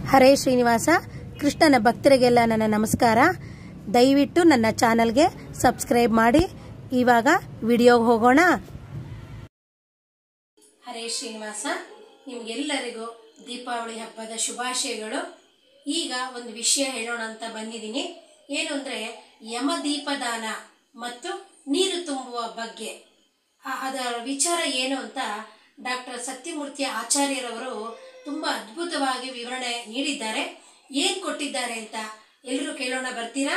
ಹರೇ ಶ್ರೀನಿವಾಸ ಕೃಷ್ಣನ ಭಕ್ತರಿಗೆಲ್ಲ ನನ್ನ ನಮಸ್ಕಾರ ದಯವಿಟ್ಟು ನನ್ನ ಚಾನಲ್ಗೆ ಸಬ್ಸ್ಕ್ರೈಬ್ ಮಾಡಿ ಇವಾಗ ವಿಡಿಯೋಗೆ ಹೋಗೋಣ ಹರೇ ಶ್ರೀನಿವಾಸ ನಿಮ್ಗೆಲ್ಲರಿಗೂ ದೀಪಾವಳಿ ಹಬ್ಬದ ಶುಭಾಶಯಗಳು ಈಗ ಒಂದು ವಿಷಯ ಹೇಳೋಣ ಅಂತ ಬಂದಿದ್ದೀನಿ ಏನು ಅಂದರೆ ಯಮದೀಪದಾನ ಮತ್ತು ನೀರು ತುಂಬುವ ಬಗ್ಗೆ ಆ- ಅದರ ವಿಚಾರ ಏನು ಅಂತ ಡಾಕ್ಟರ್ ಸತ್ಯಮೂರ್ತಿ ಆಚಾರ್ಯರವರು ತುಂಬ ಅದ್ಭುತವಾಗಿ ವಿವರಣೆ ನೀಡಿದ್ದಾರೆ ಏನು ಕೊಟ್ಟಿದ್ದಾರೆ ಅಂತ ಎಲ್ಲರೂ ಕೇಳೋಣ ಬರ್ತೀರಾ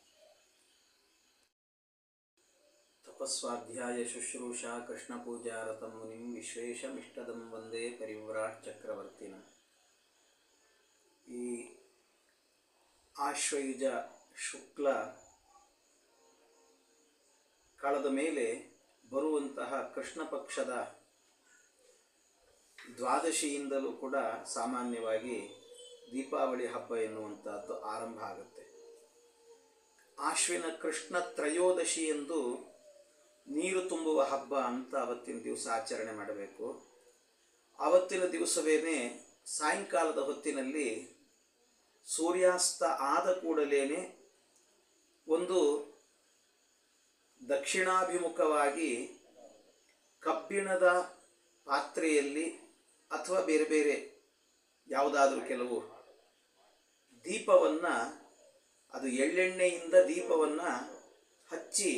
ತಪಸ್ವಾಧ್ಯಾಯ ಶುಶ್ರೂಷಾ ಕೃಷ್ಣ ಪೂಜಾರತಂ ಮುನಿಂ ವಿಶ್ವೇಶಮಿಷ್ಟದಂ ವಂದೇ ಪರಿವ್ರಾಟ್ ಚಕ್ರವರ್ತಿನ ಈ ಆಶ್ವಯುಜ ಶುಕ್ಲ ಕಳೆದ ಮೇಲೆ ಬರುವಂತಹ ಕೃಷ್ಣ ಪಕ್ಷದ ದ್ವಾದಶಿಯಿಂದಲೂ ಕೂಡ ಸಾಮಾನ್ಯವಾಗಿ ದೀಪಾವಳಿ ಹಬ್ಬ ಎನ್ನುವಂಥದ್ದು ಆರಂಭ ಆಗುತ್ತೆ ಆಶ್ವಿನ ಕೃಷ್ಣ ತ್ರಯೋದಶಿ ಎಂದು ನೀರು ತುಂಬುವ ಹಬ್ಬ ಅಂತ ಅವತ್ತಿನ ದಿವಸ ಆಚರಣೆ ಮಾಡಬೇಕು ಆವತ್ತಿನ ದಿವಸವೇನೆ ಸಾಯಂಕಾಲದ ಹೊತ್ತಿನಲ್ಲಿ ಸೂರ್ಯಾಸ್ತ ಆದ ಕೂಡಲೇ ಒಂದು ದಕ್ಷಿಣಾಭಿಮುಖವಾಗಿ ಕಬ್ಬಿಣದ ಪಾತ್ರೆಯಲ್ಲಿ ಅಥವಾ ಬೇರೆ ಬೇರೆ ಯಾವುದಾದ್ರೂ ಕೆಲವು ದೀಪವನ್ನು ಅದು ಎಳ್ಳೆಣ್ಣೆಯಿಂದ ದೀಪವನ್ನು ಹಚ್ಚಿ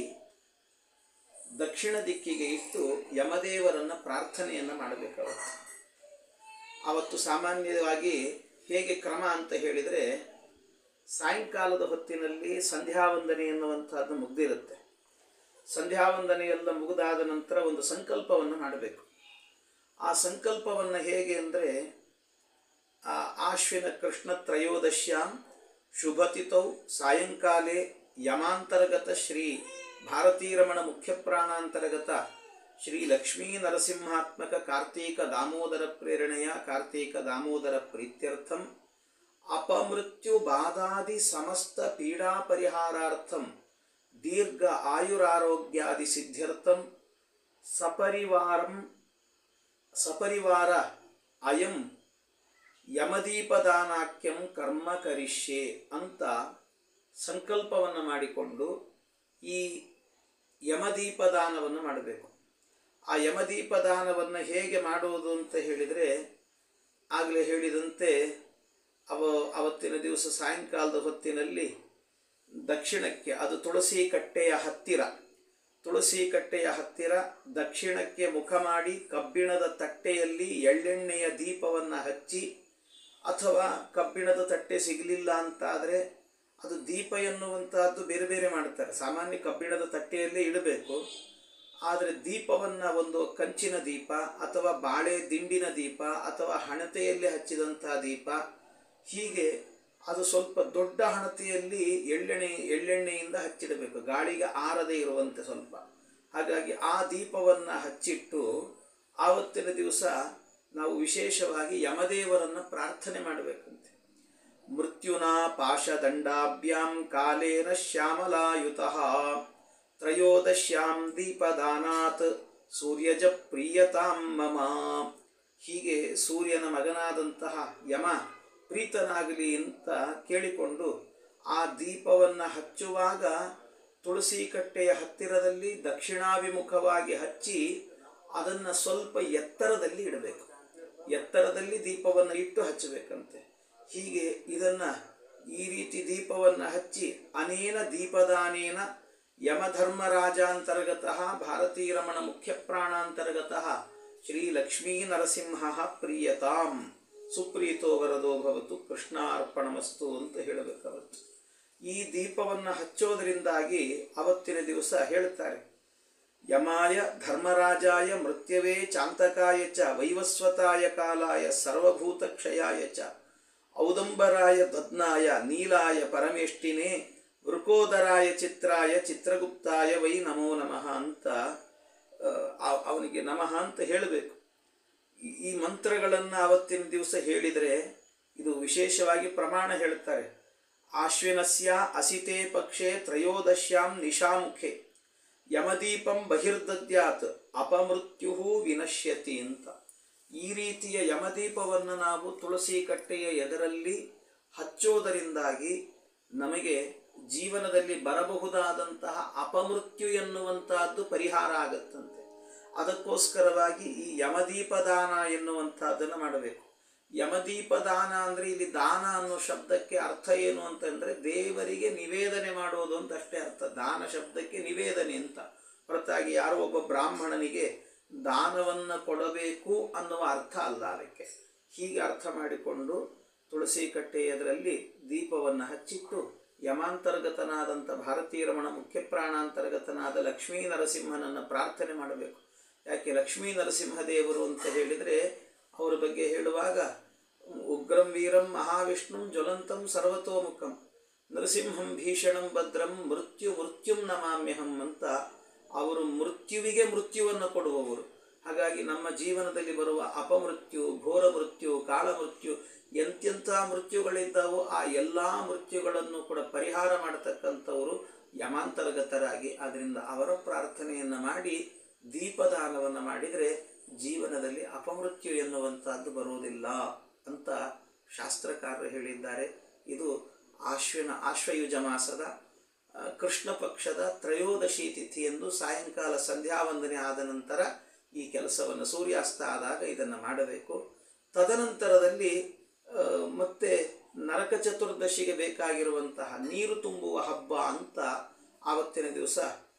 ದಕ್ಷಿಣ ದಿಕ್ಕಿಗೆ ಇಟ್ಟು ಯಮದೇವರನ್ನು ಪ್ರಾರ್ಥನೆಯನ್ನು ಮಾಡಬೇಕಾಗುತ್ತೆ ಅವತ್ತು ಸಾಮಾನ್ಯವಾಗಿ ಹೇಗೆ ಕ್ರಮ ಅಂತ ಹೇಳಿದರೆ ಸಾಯಂಕಾಲದ ಹೊತ್ತಿನಲ್ಲಿ ಸಂಧ್ಯಾವಂದನೆ ಎನ್ನುವಂಥದ್ದು ಮುಗ್ದಿರುತ್ತೆ ಸಂಧ್ಯಾವಂದನೆಯೆಲ್ಲ ಮುಗಿದಾದ ನಂತರ ಒಂದು ಸಂಕಲ್ಪವನ್ನು ಮಾಡಬೇಕು ಆ ಸಂಕಲ್ಪವನ್ನು ಹೇಗೆ ಅಂದರೆ ಆ ಆಶ್ವಿನ ಕೃಷ್ಣ ತ್ರಯೋದಶ್ಯಾಂ ಶುಭತಿತೌ ಸಾಯಂಕಾಲೆ ಯಮಾಂತರ್ಗತ ಶ್ರೀ ಭಾರತೀರಮಣ ಮುಖ್ಯ ಪ್ರಾಣಾಂತರ್ಗತ ಶ್ರೀ ಲಕ್ಷ್ಮೀ ನರಸಿಂಹಾತ್ಮಕ ಕಾರ್ತೀಕ ದಾಮೋದರ ಪ್ರೇರಣೆಯ ಕಾರ್ತೀಕ ದಾಮೋದರ ಪ್ರೀತ್ಯರ್ಥಂ ಅಪಮೃತ್ಯು ಬಾಧಾದಿ ಸಮಸ್ತ ಪೀಡಾ ಪರಿಹಾರಾರ್ಥಂ ದೀರ್ಘ ಆಯುರಾರೋಗ್ಯಾದಿ ಸಿದ್ಧ್ಯರ್ಥಂ ಸಪರಿವಾರಂ ಸಪರಿವಾರ ಅಯಂ ಯಮದೀಪದಾನಾಕ್ಯಂ ಕರ್ಮ ಕರಿಷ್ಯೆ ಅಂತ ಸಂಕಲ್ಪವನ್ನು ಮಾಡಿಕೊಂಡು ಈ ಯಮದೀಪದಾನವನ್ನು ಮಾಡಬೇಕು ಆ ಯಮದೀಪದಾನವನ್ನು ಹೇಗೆ ಮಾಡುವುದು ಅಂತ ಹೇಳಿದರೆ ಆಗಲೇ ಹೇಳಿದಂತೆ ಅವ ಅವತ್ತಿನ ದಿವಸ ಸಾಯಂಕಾಲದ ಹೊತ್ತಿನಲ್ಲಿ ದಕ್ಷಿಣಕ್ಕೆ ಅದು ತುಳಸಿ ಕಟ್ಟೆಯ ಹತ್ತಿರ ತುಳಸಿ ಕಟ್ಟೆಯ ಹತ್ತಿರ ದಕ್ಷಿಣಕ್ಕೆ ಮುಖ ಮಾಡಿ ಕಬ್ಬಿಣದ ತಟ್ಟೆಯಲ್ಲಿ ಎಳ್ಳೆಣ್ಣೆಯ ದೀಪವನ್ನು ಹಚ್ಚಿ ಅಥವಾ ಕಬ್ಬಿಣದ ತಟ್ಟೆ ಸಿಗಲಿಲ್ಲ ಅಂತಾದರೆ ಅದು ದೀಪ ಎನ್ನುವಂತಹದ್ದು ಬೇರೆ ಬೇರೆ ಮಾಡ್ತಾರೆ ಸಾಮಾನ್ಯ ಕಬ್ಬಿಣದ ತಟ್ಟೆಯಲ್ಲೇ ಇಡಬೇಕು ಆದರೆ ದೀಪವನ್ನು ಒಂದು ಕಂಚಿನ ದೀಪ ಅಥವಾ ಬಾಳೆ ದಿಂಡಿನ ದೀಪ ಅಥವಾ ಹಣತೆಯಲ್ಲಿ ಹಚ್ಚಿದಂತಹ ದೀಪ ಹೀಗೆ ಅದು ಸ್ವಲ್ಪ ದೊಡ್ಡ ಹಣತೆಯಲ್ಲಿ ಎಳ್ಳೆಣ್ಣೆ ಎಳ್ಳೆಣ್ಣೆಯಿಂದ ಹಚ್ಚಿಡಬೇಕು ಗಾಳಿಗೆ ಆರದೇ ಇರುವಂತೆ ಸ್ವಲ್ಪ ಹಾಗಾಗಿ ಆ ದೀಪವನ್ನು ಹಚ್ಚಿಟ್ಟು ಆವತ್ತಿನ ದಿವಸ ನಾವು ವಿಶೇಷವಾಗಿ ಯಮದೇವರನ್ನು ಪ್ರಾರ್ಥನೆ ಮಾಡಬೇಕಂತೆ ಮೃತ್ಯುನಾ ಪಾಶದಂಡಾಭ್ಯಾಂ ಕಾಲೇನ ಶ್ಯಾಮಲಾಯುತಃ ತ್ರಯೋದಶ್ಯಾಂ ದೀಪದಾನಾತ್ ಸೂರ್ಯಜ ಪ್ರಿಯತಾಂ ಮಮ ಹೀಗೆ ಸೂರ್ಯನ ಮಗನಾದಂತಹ ಯಮ ಪ್ರೀತನಾಗಲಿ ಅಂತ ಕೇಳಿಕೊಂಡು ಆ ದೀಪವನ್ನು ಹಚ್ಚುವಾಗ ತುಳಸಿ ಕಟ್ಟೆಯ ಹತ್ತಿರದಲ್ಲಿ ದಕ್ಷಿಣಾಭಿಮುಖವಾಗಿ ಹಚ್ಚಿ ಅದನ್ನು ಸ್ವಲ್ಪ ಎತ್ತರದಲ್ಲಿ ಇಡಬೇಕು ಎತ್ತರದಲ್ಲಿ ದೀಪವನ್ನು ಇಟ್ಟು ಹಚ್ಚಬೇಕಂತೆ ಹೀಗೆ ಇದನ್ನು ಈ ರೀತಿ ದೀಪವನ್ನು ಹಚ್ಚಿ ಅನೇನ ದೀಪದಾನೇನ ಯಮಧರ್ಮರಾಜಾಂತರ್ಗತಃ ಭಾರತೀರಮಣ ಮುಖ್ಯ ಪ್ರಾಣಾಂತರ್ಗತಃ ಶ್ರೀ ಲಕ್ಷ್ಮೀ ನರಸಿಂಹ ಪ್ರಿಯತಾಂ ಸುಪ್ರೀತೋ ವರದೋ ಭವತು ಕೃಷ್ಣಾರ್ಪಣಮಸ್ತು ಅಂತ ಹೇಳಬೇಕಾಗುತ್ತೆ ಈ ದೀಪವನ್ನು ಹಚ್ಚೋದ್ರಿಂದಾಗಿ ಅವತ್ತಿನ ದಿವಸ ಹೇಳ್ತಾರೆ ಯಮಾಯ ಧರ್ಮರಾಜಾಯ ಮೃತ್ಯವೇ ಚಾಂತಕಾಯ ಚ ವೈವಸ್ವತಾಯ ಕಾಲಾಯ ಸರ್ವಭೂತ ಕ್ಷಯಾಯ ಚ ಔದಂಬರಾಯ ದದ್ನಾಯ ನೀಲಾಯ ಪರಮೇಷ್ಟಿನೇ ವೃಕೋದರಾಯ ಚಿತ್ರಾಯ ಚಿತ್ರಗುಪ್ತಾಯ ವೈ ನಮೋ ನಮಃ ಅಂತ ಆ, ಅವನಿಗೆ ನಮಃ ಅಂತ ಹೇಳಬೇಕು ಈ- ಈ ಮಂತ್ರಗಳನ್ನು ಅವತ್ತಿನ ದಿವಸ ಹೇಳಿದರೆ ಇದು ವಿಶೇಷವಾಗಿ ಪ್ರಮಾಣ ಹೇಳ್ತಾರೆ ಆಶ್ವಿನಸ್ಯ ಅಸಿತೆ ಪಕ್ಷೆ ತ್ರಯೋದಶ್ಯಾಂ ನಿಶಾಮುಖೆ ಯಮದೀಪಂ ಬಹಿರ್ದದ್ಯಾತ್ ಅಪಮೃತ್ಯು ವಿನಶ್ಯತಿ ಅಂತ ಈ ರೀತಿಯ ಯಮದೀಪವನ್ನು ನಾವು ತುಳಸಿ ಕಟ್ಟೆಯ ಎದರಲ್ಲಿ ಹಚ್ಚೋದರಿಂದಾಗಿ ನಮಗೆ ಜೀವನದಲ್ಲಿ ಬರಬಹುದಾದಂತಹ ಅಪಮೃತ್ಯು ಎನ್ನುವಂತಹದ್ದು ಪರಿಹಾರ ಆಗತ್ತಂತೆ ಅದಕ್ಕೋಸ್ಕರವಾಗಿ ಈ ಯಮದೀಪದಾನ ಎನ್ನುವಂತಹದ್ದನ್ನು ಮಾಡಬೇಕು ಯಮದೀಪದಾನ ಅಂದ್ರೆ ಇಲ್ಲಿ ದಾನ ಅನ್ನೋ ಶಬ್ದಕ್ಕೆ ಅರ್ಥ ಏನು ಅಂತಂದ್ರೆ ದೇವರಿಗೆ ನಿವೇದನೆ ಮಾಡೋದು ಅಂತ ಅಷ್ಟೇ ಅರ್ಥ ದಾನ ಶಬ್ದಕ್ಕೆ ನಿವೇದನೆ ಅಂತ ಹೊರತಾಗಿ ಯಾರೋ ಒಬ್ಬ ಬ್ರಾಹ್ಮಣನಿಗೆ ದಾನವನ್ನು ಕೊಡಬೇಕು ಅನ್ನುವ ಅರ್ಥ ಅಲ್ಲ ಅದಕ್ಕೆ ಹೀಗೆ ಅರ್ಥ ಮಾಡಿಕೊಂಡು ತುಳಸಿ ಕಟ್ಟೆ ಎದರಲ್ಲಿ ದೀಪವನ್ನು ಹಚ್ಚಿಟ್ಟು ಯಮಾಂತರ್ಗತನಾದಂಥ ಭಾರತೀಯ ರಮಣ ಮುಖ್ಯ ಪ್ರಾಣಾಂತರ್ಗತನಾದ ಲಕ್ಷ್ಮೀ ನರಸಿಂಹನನ್ನು ಪ್ರಾರ್ಥನೆ ಮಾಡಬೇಕು ಯಾಕೆ ಲಕ್ಷ್ಮೀ ನರಸಿಂಹದೇವರು ಅಂತ ಹೇಳಿದರೆ ಅವರ ಬಗ್ಗೆ ಹೇಳುವಾಗ ಉಗ್ರಂ ವೀರಂ ಮಹಾವಿಷ್ಣುಂ ಜ್ವಲಂತಂ ಸರ್ವತೋಮುಖಂ ನರಸಿಂಹಂ ಭೀಷಣಂ ಭದ್ರಂ ಮೃತ್ಯು ಮೃತ್ಯುಂ ನಮಾಮ್ಯಹಂ ಅಂತ ಅವರು ಮೃತ್ಯುವಿಗೆ ಮೃತ್ಯುವನ್ನು ಕೊಡುವವರು ಹಾಗಾಗಿ ನಮ್ಮ ಜೀವನದಲ್ಲಿ ಬರುವ ಅಪಮೃತ್ಯು ಘೋರ ಮೃತ್ಯು ಕಾಳ ಮೃತ್ಯು ಎಂತೆಂಥ ಮೃತ್ಯುಗಳಿದ್ದಾವೋ ಆ ಎಲ್ಲ ಮೃತ್ಯುಗಳನ್ನು ಕೂಡ ಪರಿಹಾರ ಮಾಡತಕ್ಕಂಥವರು ಯಮಾಂತರ್ಗತರಾಗಿ ಅದರಿಂದ ಅವರ ಪ್ರಾರ್ಥನೆಯನ್ನು ಮಾಡಿ ದೀಪದಾನವನ್ನು ಮಾಡಿದರೆ ಜೀವನದಲ್ಲಿ ಅಪಮೃತ್ಯು ಎನ್ನುವಂಥದ್ದು ಬರುವುದಿಲ್ಲ ಅಂತ ಶಾಸ್ತ್ರಕಾರರು ಹೇಳಿದ್ದಾರೆ ಇದು ಆಶ್ವಿನ ಆಶ್ವಯುಜ ಮಾಸದ ಆ, ಕೃಷ್ಣ ಪಕ್ಷದ ತ್ರಯೋದಶಿ ತಿಥಿಯಂದು ಸಾಯಂಕಾಲ ಸಂಧ್ಯಾ ವಂದನೆ ಆದ ನಂತರ ಈ ಕೆಲಸವನ್ನು ಸೂರ್ಯಾಸ್ತ ಆದಾಗ ಇದನ್ನು ಮಾಡಬೇಕು ತದನಂತರದಲ್ಲಿ ಆ, ಮತ್ತೆ ನರಕ ಚತುರ್ದಶಿಗೆ ಬೇಕಾಗಿರುವಂತಹ ನೀರು ತುಂಬುವ ಹಬ್ಬ ಅಂತ ಆವತ್ತಿನ ದಿವಸ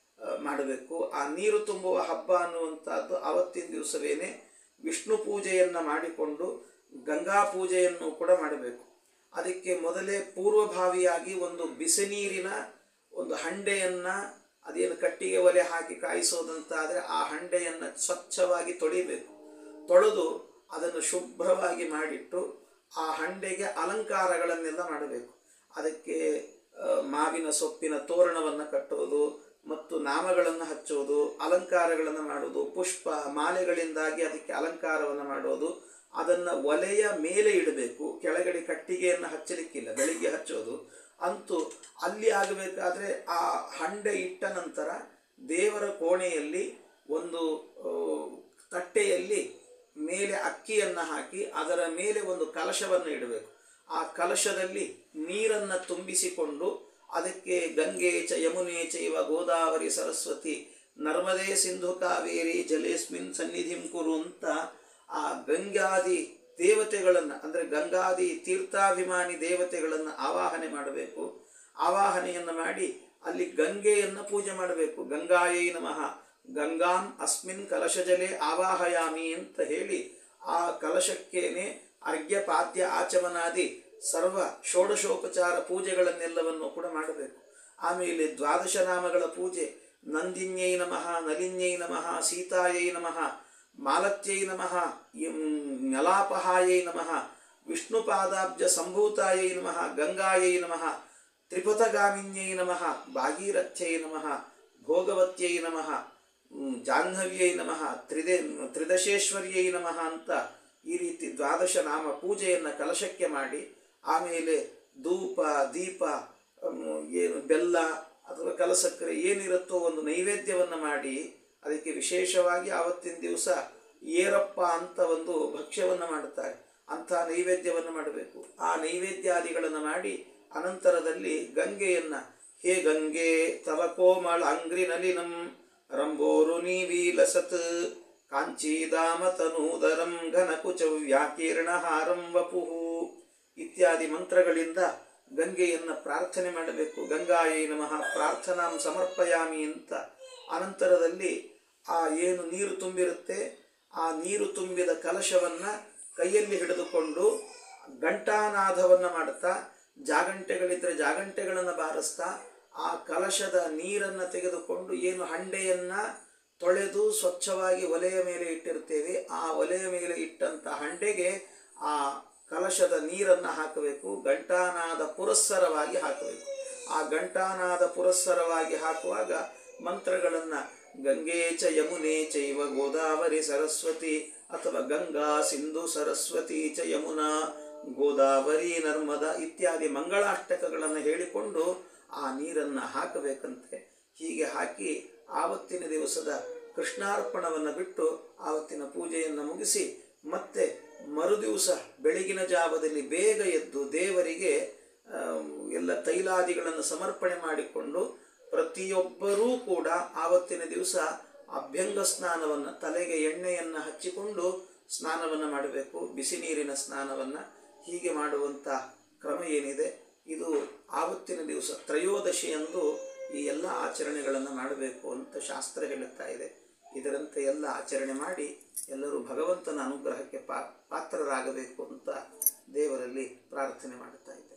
ಮಾಡಬೇಕು ಆ ನೀರು ತುಂಬುವ ಹಬ್ಬ ಅನ್ನುವಂಥದ್ದು ಆವತ್ತಿನ ದಿವಸವೇನೆ ವಿಷ್ಣು ಪೂಜೆಯನ್ನು ಮಾಡಿಕೊಂಡು ಗಂಗಾ ಪೂಜೆಯನ್ನು ಕೂಡ ಮಾಡಬೇಕು ಅದಕ್ಕೆ ಮೊದಲೇ ಪೂರ್ವಭಾವಿಯಾಗಿ ಒಂದು ಬಿಸಿ ನೀರಿನ ಒಂದು ಹಂಡೆಯನ್ನು ಅದೇನು ಕಟ್ಟಿಗೆ ಒಲೆ ಹಾಕಿ ಕಾಯಿಸೋದಂತಾದರೆ ಆ ಹಂಡೆಯನ್ನು ಸ್ವಚ್ಛವಾಗಿ ತೊಳಿಬೇಕು ತೊಳೆದು ಅದನ್ನು ಶುಭ್ರವಾಗಿ ಮಾಡಿಟ್ಟು ಆ ಹಂಡೆಗೆ ಅಲಂಕಾರಗಳನ್ನೆಲ್ಲ ಮಾಡಬೇಕು ಅದಕ್ಕೆ ಆ, ಮಾವಿನ ಸೊಪ್ಪಿನ ತೋರಣವನ್ನು ಕಟ್ಟುವುದು ಮತ್ತು ನಾಮಗಳನ್ನು ಹಚ್ಚುವುದು ಅಲಂಕಾರಗಳನ್ನು ಮಾಡುವುದು ಪುಷ್ಪ ಮಾಲೆಗಳಿಂದಾಗಿ ಅದಕ್ಕೆ ಅಲಂಕಾರವನ್ನು ಮಾಡೋದು ಅದನ್ನು ಒಲೆಯ ಮೇಲೆ ಇಡಬೇಕು ಕೆಳಗಡೆ ಕಟ್ಟಿಗೆಯನ್ನು ಹಚ್ಚಲಿಕ್ಕಿಲ್ಲ ಬೆಳಿಗ್ಗೆ ಹಚ್ಚೋದು ಅಂತೂ ಅಲ್ಲಿ ಆಗಬೇಕಾದ್ರೆ ಆ ಹಂಡೆ ಇಟ್ಟ ನಂತರ ದೇವರ ಕೋಣೆಯಲ್ಲಿ ಒಂದು ಆ, ತಟ್ಟೆಯಲ್ಲಿ ಮೇಲೆ ಅಕ್ಕಿಯನ್ನು ಹಾಕಿ ಅದರ ಮೇಲೆ ಒಂದು ಕಲಶವನ್ನು ಇಡಬೇಕು ಆ ಕಲಶದಲ್ಲಿ ನೀರನ್ನು ತುಂಬಿಸಿಕೊಂಡು ಅದಕ್ಕೆ ಗಂಗೆ ಚ ಯಮುನೆ ಚೈವ ಗೋದಾವರಿ ಸರಸ್ವತಿ ನರ್ಮದೇ ಸಿಂಧು ಕಾವೇರಿ ಜಲೇಸ್ಮಿನ್ ಸನ್ನಿಧಿಂ ಕುರು ಅಂತ ಆ ಗಂಗಾದಿ ದೇವತೆಗಳನ್ನು ಅಂದರೆ ಗಂಗಾದಿ ತೀರ್ಥಾಭಿಮಾನಿ ದೇವತೆಗಳನ್ನು ಆವಾಹನೆ ಮಾಡಬೇಕು ಆವಾಹನೆಯನ್ನು ಮಾಡಿ ಅಲ್ಲಿ ಗಂಗೆಯನ್ನು ಪೂಜೆ ಮಾಡಬೇಕು ಗಂಗಾಯೈ ನಮಃ ಗಂಗಾಂ ಅಸ್ಮಿನ್ ಕಲಶಜಲೆ ಆವಾಹಯಾಮಿ ಅಂತ ಹೇಳಿ ಆ ಕಲಶಕ್ಕೇನೆ ಅರ್ಘ್ಯ ಪಾದ್ಯ ಆಚಮನಾದಿ ಸರ್ವ ಷೋಡಶೋಪಚಾರ ಪೂಜೆಗಳನ್ನೆಲ್ಲವನ್ನು ಕೂಡ ಮಾಡಬೇಕು ಆಮೇಲೆ ದ್ವಾದಶ ನಾಮಗಳ ಪೂಜೆ ನಂದಿನ್ಯೈ ನಮಃ ನಲಿನ್ಯೈ ನಮಃ ಸೀತಾಯೈ ನಮಃ ಮಾಲತ್ಯೈ ನಮಃ ಇಂ ನಲಾಪಹಾಯೈ ನಮಃ ವಿಷ್ಣುಪಾದಾಬ್ಜ ಸಂಭೂತಾಯೈ ನಮಃ ಗಂಗಾಯೈ ನಮಃ ತ್ರಿಪಥಗಾಮಿನ್ಯೈ ನಮಃ ಭಾಗೀರಥ್ಯೈ ನಮಃ ಭೋಗವತ್ಯೈ ನಮಃ ಹ್ಮ್, ಜಾಹ್ನವ್ಯೈ ನಮಃ ತ್ರಿದೆ ತ್ರಿದಶೇಶ್ವರ್ಯೈ ನಮಃ ಅಂತ ಈ ರೀತಿ ದ್ವಾದಶ ನಾಮ ಪೂಜೆಯನ್ನು ಕಲಶಕ್ಕೆ ಮಾಡಿ ಆಮೇಲೆ ಧೂಪ ದೀಪ ಹ್ಮ್, ಏನು ಬೆಲ್ಲ ಅಥವಾ ಕಲಸಕ್ಕರೆ ಏನಿರುತ್ತೋ ಒಂದು ನೈವೇದ್ಯವನ್ನು ಮಾಡಿ ಅದಕ್ಕೆ ವಿಶೇಷವಾಗಿ ಆವತ್ತಿನ ದಿವಸ ಏರಪ್ಪ ಅಂತ ಒಂದು ಭಕ್ಷ್ಯವನ್ನು ಮಾಡುತ್ತಾರೆ ಅಂಥ ನೈವೇದ್ಯವನ್ನು ಮಾಡಬೇಕು ಆ ನೈವೇದ್ಯಾದಿಗಳನ್ನು ಮಾಡಿ ಅನಂತರದಲ್ಲಿ ಗಂಗೆಯನ್ನ ಹೇ ಗಂಗೆ ತವ ಕೋಮಳ ಅಂಗ್ರಿ ನಲಿನಂ ರಂಬೋರು ನೀವೀಲಸತ್ ಕಾಂಚೀದಾಮ ತನೂದರಂ ಘನಕುಚ ವ್ಯಾಕೀರ್ಣಹಾರಂ ವಪುಹು ಇತ್ಯಾದಿ ಮಂತ್ರಗಳಿಂದ ಗಂಗೆಯನ್ನು ಪ್ರಾರ್ಥನೆ ಮಾಡಬೇಕು ಗಂಗಾಯೈ ನಮಃ ಪ್ರಾರ್ಥನಾಂ ಸಮರ್ಪಯಾಮಿ ಅಂತ ಅನಂತರದಲ್ಲಿ ಆ ಏನು ನೀರು ತುಂಬಿರುತ್ತೆ ಆ ನೀರು ತುಂಬಿದ ಕಲಶವನ್ನು ಕೈಯಲ್ಲಿ ಹಿಡಿದುಕೊಂಡು ಘಂಟಾನಾದವನ್ನು ಮಾಡುತ್ತಾ ಜಾಗಂಟೆಗಳಿದ್ರೆ ಜಾಗಂಟೆಗಳನ್ನು ಬಾರಿಸ್ತಾ ಆ ಕಲಶದ ನೀರನ್ನು ತೆಗೆದುಕೊಂಡು ಏನು ಹಂಡೆಯನ್ನು ತೊಳೆದು ಸ್ವಚ್ಛವಾಗಿ ಒಲೆಯ ಮೇಲೆ ಇಟ್ಟಿರ್ತೇವೆ ಆ ಒಲೆಯ ಮೇಲೆ ಇಟ್ಟಂಥ ಹಂಡೆಗೆ ಆ ಕಲಶದ ನೀರನ್ನು ಹಾಕಬೇಕು ಘಂಟಾನಾದ ಪುರಸ್ಸರವಾಗಿ ಹಾಕಬೇಕು ಆ ಘಂಟಾನಾದ ಪುರಸ್ಸರವಾಗಿ ಹಾಕುವಾಗ ಮಂತ್ರಗಳನ್ನು ಗಂಗೆ ಚ ಯಮುನೆ ಚೈವ ಗೋದಾವರಿ ಸರಸ್ವತಿ ಅಥವಾ ಗಂಗಾ ಸಿಂಧು ಸರಸ್ವತಿ ಚ ಯಮುನಾ ಗೋದಾವರಿ ನರ್ಮದ ಇತ್ಯಾದಿ ಮಂಗಳಾಷ್ಟಕಗಳನ್ನು ಹೇಳಿಕೊಂಡು ಆ ನೀರನ್ನು ಹಾಕಬೇಕಂತೆ ಹೀಗೆ ಹಾಕಿ ಆವತ್ತಿನ ದಿವಸದ ಕೃಷ್ಣಾರ್ಪಣವನ್ನು ಬಿಟ್ಟು ಆವತ್ತಿನ ಪೂಜೆಯನ್ನು ಮುಗಿಸಿ ಮತ್ತೆ ಮರುದಿವಸ ಬೆಳಗಿನ ಜಾವದಲ್ಲಿ ಬೇಗ ಎದ್ದು ದೇವರಿಗೆ ಆ, ಎಲ್ಲ ತೈಲಾದಿಗಳನ್ನು ಸಮರ್ಪಣೆ ಮಾಡಿಕೊಂಡು ಪ್ರತಿಯೊಬ್ಬರೂ ಕೂಡ ಆವತ್ತಿನ ದಿವಸ ಅಭ್ಯಂಗ ಸ್ನಾನವನ್ನು ತಲೆಗೆ ಎಣ್ಣೆಯನ್ನು ಹಚ್ಚಿಕೊಂಡು ಸ್ನಾನವನ್ನು ಮಾಡಬೇಕು ಬಿಸಿ ನೀರಿನ ಸ್ನಾನವನ್ನು ಹೀಗೆ ಮಾಡುವಂಥ ಕ್ರಮ ಏನಿದೆ ಇದು ಆವತ್ತಿನ ದಿವಸ ತ್ರಯೋದಶಿಯಂದು ಈ ಎಲ್ಲ ಆಚರಣೆಗಳನ್ನು ಮಾಡಬೇಕು ಅಂತ ಶಾಸ್ತ್ರ ಹೇಳುತ್ತಾ ಇದೆ ಇದರಂತೆ ಎಲ್ಲ ಆಚರಣೆ ಮಾಡಿ ಎಲ್ಲರೂ ಭಗವಂತನ ಅನುಗ್ರಹಕ್ಕೆ ಪಾ ಪಾತ್ರರಾಗಬೇಕು ಅಂತ ದೇವರಲ್ಲಿ ಪ್ರಾರ್ಥನೆ ಮಾಡುತ್ತಾ ಇದ್ದೇನೆ